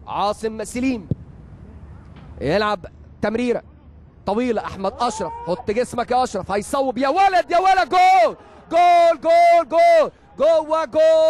عاصم سليم يلعب تمريره طويله احمد اشرف حط جسمك يا اشرف هيصوب يا ولد يا ولد جول جول جول جول جوه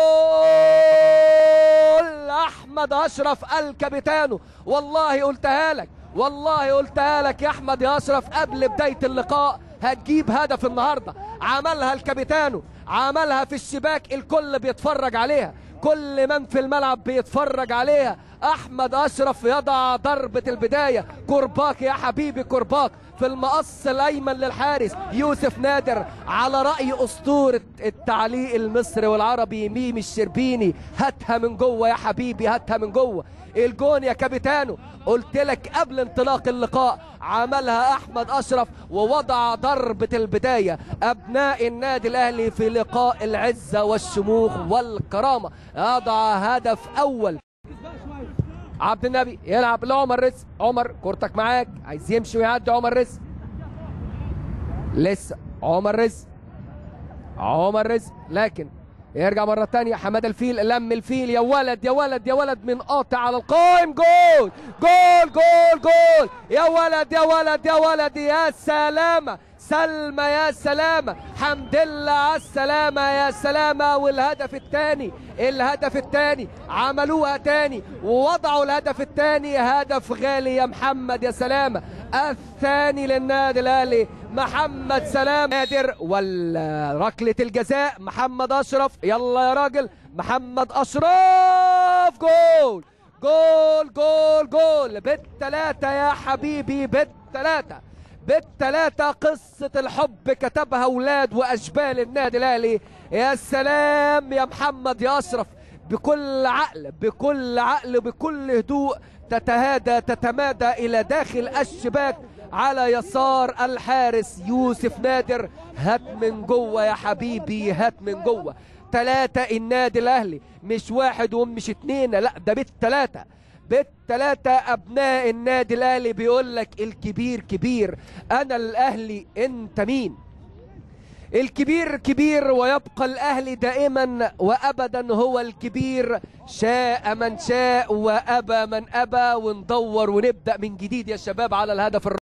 جول احمد اشرف الكابيتانو والله قلتها لك والله قلتها لك يا احمد يا اشرف قبل بدايه اللقاء هتجيب هدف النهارده عملها الكابيتانو عملها في الشباك الكل بيتفرج عليها كل من في الملعب بيتفرج عليها احمد اشرف يضع ضربه البدايه كرباك يا حبيبي كرباك في المقص الايمن للحارس يوسف نادر على راي اسطوره التعليق المصري والعربي ميم الشربيني هاتها من جوه يا حبيبي هاتها من جوه الجون يا كابيتانو قلت لك قبل انطلاق اللقاء عملها احمد اشرف ووضع ضربه البدايه ابناء النادي الاهلي في لقاء العزه والشموخ والكرامه يضع هدف اول عبد النبي يلعب لعمر رزق عمر كورتك معاك عايز يمشي ويعدي عمر رزق لسه عمر رزق عمر رزق لكن يرجع مرة تانية حماد الفيل لم الفيل يا ولد يا ولد يا ولد من قاطع على القائم جول جول جول جول يا ولد يا ولد يا ولد يا سلامة سلمى يا سلامة حمد لله على السلامة يا سلامة والهدف الثاني الهدف الثاني عملوها تاني ووضعوا الهدف الثاني هدف غالي يا محمد يا سلامة الثاني للنادي الاهلي محمد سلام نادر والركلة الجزاء محمد اشرف يلا يا راجل محمد اشرف جول جول جول جول بالثلاثة يا حبيبي بالثلاثة بالثلاثة قصة الحب كتبها أولاد وأشبال النادي الأهلي يا سلام يا محمد يا أشرف بكل عقل بكل عقل بكل هدوء تتهادى تتمادى إلى داخل الشباك على يسار الحارس يوسف نادر هات من جوه يا حبيبي هات من جوه ثلاثة النادي الأهلي مش واحد ومش اتنين لا ده بالثلاثة بالثلاثة أبناء النادي الأهلي بيقول لك الكبير كبير أنا الأهلي أنت مين الكبير كبير ويبقى الأهلي دائما وأبدا هو الكبير شاء من شاء وأبى من أبى وندور ونبدأ من جديد يا شباب على الهدف الرابع